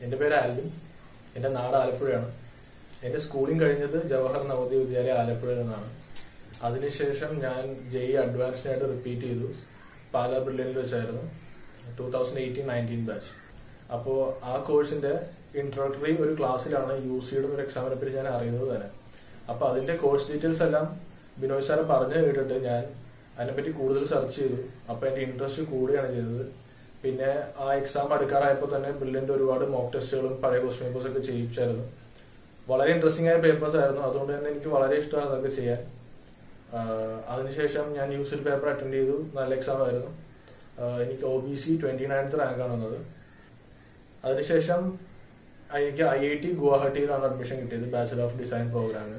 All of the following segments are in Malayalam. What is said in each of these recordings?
എൻ്റെ പേര് ആൽവിൻ എൻ്റെ നാട് ആലപ്പുഴയാണ് എൻ്റെ സ്കൂളിംഗ് കഴിഞ്ഞത് ജവഹർ നവോദയ വിദ്യാലയ ആലപ്പുഴയിൽ നിന്നാണ് അതിനുശേഷം ഞാൻ ജെ ഇ അഡ്വാൻസ്ഡായിട്ട് റിപ്പീറ്റ് ചെയ്തു പാലാ ബ്രില്യനിൽ വെച്ചായിരുന്നു two thousand eighteen nineteen batch അപ്പോൾ ആ കോഴ്സിൻ്റെ ഇൻട്രോഡക്ടറി ഒരു ക്ലാസ്സിലാണ് യു സിയുടെ ഒരു എക്സാമിനെ പറ്റി ഞാൻ അറിയുന്നത് തന്നെ അപ്പോൾ അതിൻ്റെ കോഴ്സ് ഡീറ്റെയിൽസ് എല്ലാം ബിനോയ് സാറ് പറഞ്ഞു കേട്ടിട്ട് ഞാൻ അതിനെപ്പറ്റി കൂടുതൽ സെർച്ച് ചെയ്തു അപ്പോൾ എൻ്റെ ഇൻട്രസ്റ്റ് കൂടുകയാണ് ചെയ്തത് പിന്നെ ആ എക്സാം അടുക്കാറായപ്പോൾ തന്നെ ബ്രില്യൻ്റ് ഒരുപാട് മോക്ക് ടെസ്റ്റുകളും പഴയ ക്വസ്റ്റ്യൻ പേപ്പേഴ്സ് ഒക്കെ ചെയ്യിച്ചായിരുന്നു വളരെ ഇൻട്രസ്റ്റിംഗ് ആയ പേപ്പേഴ്സ് ആയിരുന്നു അതുകൊണ്ട് തന്നെ എനിക്ക് വളരെ ഇഷ്ടമാണ് അതൊക്കെ ചെയ്യാൻ ആഹ് അതിനുശേഷം ഞാൻ യൂസിൽ പേപ്പർ അറ്റൻഡ് ചെയ്തു നല്ല എക്സാം ആയിരുന്നു ആഹ് എനിക്ക് O B C twenty ninth റാങ്കാണ് വന്നത് അതിനുശേഷം എനിക്ക് ഐ ഐ ടി ഗുവാഹട്ടിയിലാണ് അഡ്മിഷൻ കിട്ടിയത് ബാച്ചലർ ഓഫ് ഡിസൈൻ പ്രോഗ്രാമിന്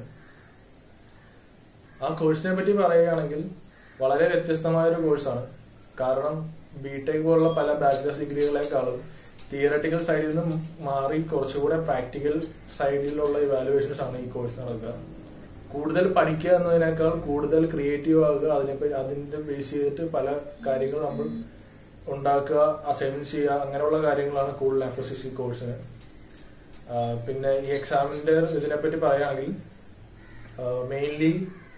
ആ കോഴ്സിനെ പറ്റി പറയുകയാണെങ്കിൽ വളരെ വ്യത്യസ്തമായ ഒരു കോഴ്സാണ് കാരണം ബി ടെക് പോലുള്ള പല ബാച്ചിലേഴ്സ് ഡിഗ്രികളെക്കാളും തിയറട്ടിക്കൽ സൈഡിൽ നിന്ന് മാറി കുറച്ചുകൂടെ പ്രാക്ടിക്കൽ സൈഡിലുള്ള ഇവാലുവേഷൻസ് ആണ് ഈ കോഴ്സ് നടക്കുക കൂടുതൽ പഠിക്കുക എന്നതിനേക്കാൾ കൂടുതൽ ക്രിയേറ്റീവ് ആകുക അതിനെപ്പറ്റി അതിന്റെ ബേസ് ചെയ്തിട്ട് പല കാര്യങ്ങൾ നമ്മൾ ഉണ്ടാക്കുക അസൈൻമെന്റ് ചെയ്യുക അങ്ങനെയുള്ള കാര്യങ്ങളാണ് കൂടുതൽ എംഫസിസ് ഈ കോഴ്സിന് ആഹ് പിന്നെ ഈ എക്സാമിന്റെ ഇതിനെപ്പറ്റി പറയുകയാണെങ്കിൽ mainly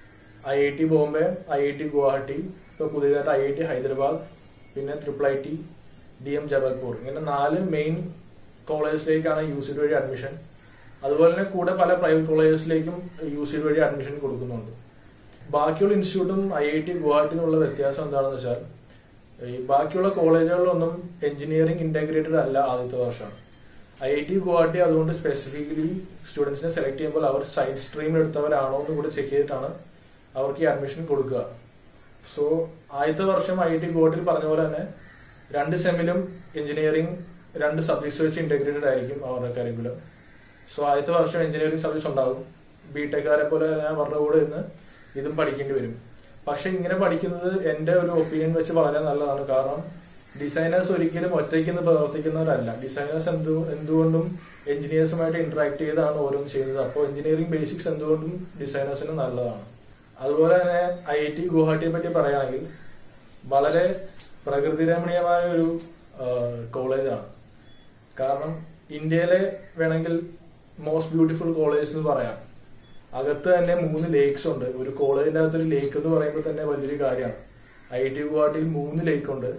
I I T Bombay I I T Guwahati ഇപ്പോൾ പുതിയതായിട്ട് ഐ ഐ ടി ഹൈദരാബാദ് പിന്നെ triple I T D M Jabalpur ഇങ്ങനെ നാല് മെയിൻ കോളേജിലേക്കാണ് യു സി വഴി അഡ്മിഷൻ അതുപോലെ തന്നെ കൂടെ പല പ്രൈവറ്റ് കോളേജസിലേക്കും യു സി വഴി അഡ്മിഷൻ കൊടുക്കുന്നുണ്ട് ബാക്കിയുള്ള ഇൻസ്റ്റിറ്റ്യൂട്ടും ഐ ഐ ടി ഗുവാഹട്ടിനുള്ള വ്യത്യാസം എന്താണെന്ന് വെച്ചാൽ ഈ ബാക്കിയുള്ള കോളേജുകളിലൊന്നും എഞ്ചിനീയറിംഗ് ഇന്റഗ്രേറ്റഡ് അല്ല ആദ്യത്തെ വർഷം ഐ ഐ ടി ഗുവാഹട്ടി അതുകൊണ്ട് സ്പെസിഫിക്കലി സ്റ്റുഡൻസിനെ സെലക്ട് ചെയ്യുമ്പോൾ അവർ സയൻസ് സ്ട്രീമിൽ എടുത്തവരാണോ എന്ന് കൂടെ ചെക്ക് ചെയ്തിട്ടാണ് അവർക്ക് ഈ അഡ്മിഷൻ കൊടുക്കുക സോ ആദ്യത്തെ വർഷം ഐ ഐ ടി ഗുവാഹട്ടിയിൽ പറഞ്ഞ പോലെ തന്നെ രണ്ട് സെമ്മിലും എഞ്ചിനീയറിംഗ് രണ്ട് സബ്ജക്ട്സ് വെച്ച് ഇന്റഗ്രേറ്റഡ് ആയിരിക്കും അവരുടെ കരിക്കുലം സോ ആദ്യത്തെ വർഷം എഞ്ചിനീയറിംഗ് സബ്ജക്ട്സ് ഉണ്ടാകും ബി ടെക്കാരെ പോലെ ഞാൻ അവരുടെ കൂടെ ഇന്ന് ഇതും പഠിക്കേണ്ടി വരും പക്ഷെ ഇങ്ങനെ പഠിക്കുന്നത് എൻ്റെ ഒരു ഒപ്പീനിയൻ വെച്ച് വളരെ നല്ലതാണ് കാരണം ഡിസൈനേഴ്സ് ഒരിക്കലും ഒറ്റയ്ക്ക് നിന്ന് പ്രവർത്തിക്കുന്നവരല്ല ഡിസൈനേഴ്സ് എന്തു എന്തുകൊണ്ടും എഞ്ചിനീയേഴ്സുമായിട്ട് ഇന്ററാക്ട് ചെയ്താണ് ഓരോന്നും ചെയ്യുന്നത് അപ്പോൾ എഞ്ചിനീയറിംഗ് ബേസിക്സ് എന്തുകൊണ്ടും ഡിസൈനേഴ്സിന് നല്ലതാണ് അതുപോലെ തന്നെ ഐ ഐ ടി ഗുവാഹട്ടിയെ പറ്റി പറയുകയാണെങ്കിൽ വളരെ പ്രകൃതിരമണീയമായ ഒരു കോളേജാണ് കാരണം ഇന്ത്യയിലെ വേണമെങ്കിൽ മോസ്റ്റ് ബ്യൂട്ടിഫുൾ കോളേജ് എന്ന് പറയാം അകത്ത് തന്നെ മൂന്ന് ലേക്സ് ഉണ്ട് ഒരു കോളേജിന്റെ അകത്ത് ഒരു ലേക്ക് എന്ന് പറയുമ്പോൾ തന്നെ വലിയൊരു കാര്യമാണ് ഐ ടി ഗുവാഹട്ടിയിൽ മൂന്ന് ലേക്ക് ഉണ്ട്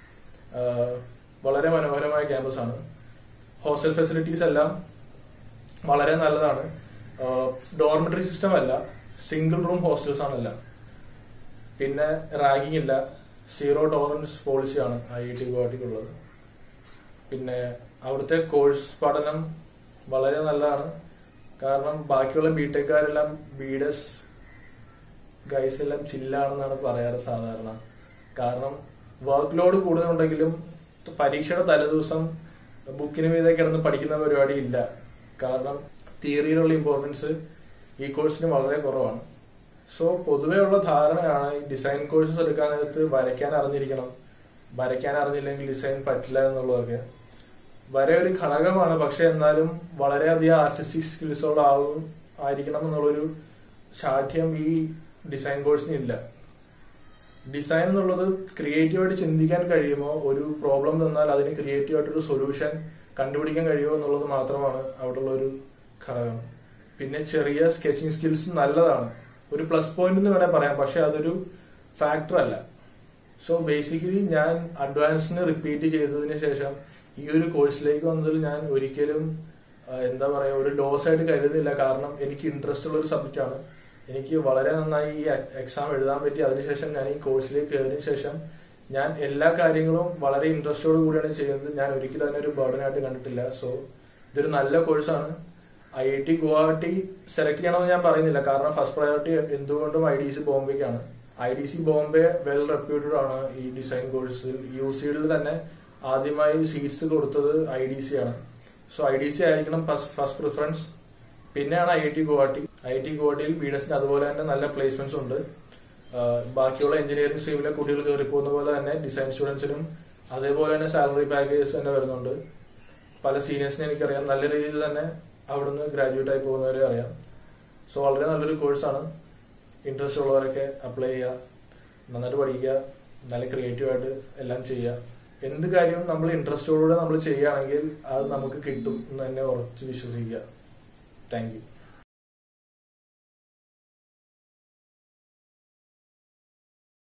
ആഹ് വളരെ മനോഹരമായ ക്യാമ്പസ് ആണ് ഹോസ്റ്റൽ ഫെസിലിറ്റീസ് എല്ലാം വളരെ നല്ലതാണ് ഡോർമെറ്ററി സിസ്റ്റം അല്ല സിംഗിൾ റൂം ഹോസ്റ്റൽസ് ആണെല്ലാം പിന്നെ റാഗിംഗ് ഇല്ല സീറോ ടോളറൻസ് പോളിസിയാണ് ഐ ഐ ടി ഗുവാഹട്ടിക്കുള്ളത് പിന്നെ അവിടുത്തെ കോഴ്സ് പഠനം വളരെ നല്ലതാണ് കാരണം ബാക്കിയുള്ള ബിടെക്കാരെല്ലാം ബിഡസ് ഗൈസ് എല്ലാം ചില്ലാണെന്നാണ് പറയാറ് സാധാരണ കാരണം വർക്ക് ലോഡ് കൂടുതലുണ്ടെങ്കിലും പരീക്ഷയുടെ തലേദിവസം ബുക്കിന് മീതെ കിടന്ന് പഠിക്കുന്ന പരിപാടി ഇല്ല കാരണം തിയറിയിലുള്ള ഇമ്പോർട്ടൻസ് ഈ കോഴ്സിന് വളരെ കുറവാണ് സോ പൊതുവേ ഉള്ള ധാരണയാണ് ഈ ഡിസൈൻ കോഴ്സസ് എടുക്കാൻ നേരത്ത് വരയ്ക്കാൻ അറിഞ്ഞിരിക്കണം വരയ്ക്കാൻ അറിഞ്ഞില്ലെങ്കിൽ ഡിസൈൻ പറ്റില്ല എന്നുള്ളതൊക്കെ വര ഒരു ഘടകമാണ് പക്ഷെ എന്നാലും വളരെയധികം ആർട്ടിസ്റ്റിക് സ്കിൽസ് ഉള്ള ആൾ ആയിരിക്കണം എന്നുള്ളൊരു ശാഠ്യം ഈ ഡിസൈൻ കോഴ്സിന് ഇല്ല ഡിസൈൻ എന്നുള്ളത് ക്രിയേറ്റീവായിട്ട് ചിന്തിക്കാൻ കഴിയുമോ ഒരു പ്രോബ്ലം തന്നാൽ അതിന് ക്രിയേറ്റീവായിട്ടൊരു സൊല്യൂഷൻ കണ്ടുപിടിക്കാൻ കഴിയുമോ എന്നുള്ളത് മാത്രമാണ് അവിടെയുള്ള ഒരു ഘടകം പിന്നെ ചെറിയ സ്കെച്ചിങ് സ്കിൽസ് നല്ലതാണ് ഒരു പ്ലസ് പോയിന്റ് എന്ന് വേണേൽ പറയാം പക്ഷെ അതൊരു ഫാക്ടർ അല്ല സോ ബേസിക്കലി ഞാൻ അഡ്വാൻസിന് റിപ്പീറ്റ് ചെയ്തതിന് ശേഷം ഈ ഒരു കോഴ്സിലേക്ക് വന്നതിൽ ഞാൻ ഒരിക്കലും ആ, എന്താ പറയാ ഒരു ലോസ് ആയിട്ട് കരുതുന്നില്ല കാരണം എനിക്ക് ഇൻട്രസ്റ്റ് ഉള്ള ഒരു സബ്ജക്റ്റ് ആണ് എനിക്ക് വളരെ നന്നായി ഈ എക്സാം എഴുതാൻ പറ്റി അതിനുശേഷം ഞാൻ ഈ കോഴ്സിലേക്ക് കയറിയതിനു ശേഷം ഞാൻ എല്ലാ കാര്യങ്ങളും വളരെ ഇൻട്രസ്റ്റോട് കൂടിയാണ് ചെയ്യുന്നത് ഞാൻ ഒരിക്കലും അതിനൊരു ബർഡനായിട്ട് കണ്ടിട്ടില്ല സോ ഇതൊരു നല്ല കോഴ്സാണ് I I T Guwahati select ചെയ്യണമെന്ന് ഞാൻ പറയുന്നില്ല കാരണം ഫസ്റ്റ് പ്രയോറിറ്റി എന്തുകൊണ്ടും ഐ ഡി സി ബോംബെക്കാണ് I D C Bombay well reputed ആണ് ഈ ഡിസൈൻ കോഴ്സിൽ യു സിയിൽ തന്നെ ആദ്യമായി സീറ്റ്സ് കൊടുത്തത് ഐ ഡി സി ആണ് സോ ഐ ഡി സി ആയിരിക്കണം ഫസ്റ്റ് പ്രിഫറൻസ് പിന്നെയാണ് I I T Guwahati I I T ഗുവാഹട്ടിയിൽ ബി ഡെസിന് അതുപോലെ തന്നെ നല്ല പ്ലേസ്മെന്റ്സ് ഉണ്ട് ആഹ് ബാക്കിയുള്ള എഞ്ചിനീയറിംഗ് സ്ട്രീമിലെ കുട്ടികൾ കയറി പോകുന്ന പോലെ തന്നെ ഡിസൈൻ സ്റ്റുഡൻസിനും അതേപോലെ തന്നെ സാലറി പാക്കേജ് തന്നെ വരുന്നുണ്ട് പല സീനിയേഴ്സിനെ എനിക്കറിയാം നല്ല രീതിയിൽ തന്നെ അവിടുന്ന് ഗ്രാജുവേറ്റ് ആയി പോകുന്നവരെ അറിയാം സോ വളരെ നല്ലൊരു കോഴ്സാണ് ഇൻട്രസ്റ്റ് ഉള്ളവരൊക്കെ അപ്ലൈ ചെയ്യുക നന്നായിട്ട് പഠിക്കുക നല്ല ക്രിയേറ്റീവായിട്ട് എല്ലാം ചെയ്യുക എന്ത് കാര്യവും നമ്മൾ ഇൻട്രസ്റ്റോടുകൂടെ നമ്മൾ ചെയ്യുകയാണെങ്കിൽ അത് നമുക്ക് കിട്ടും എന്ന് തന്നെ ഉറച്ച് വിശ്വസിക്കുക താങ്ക് യു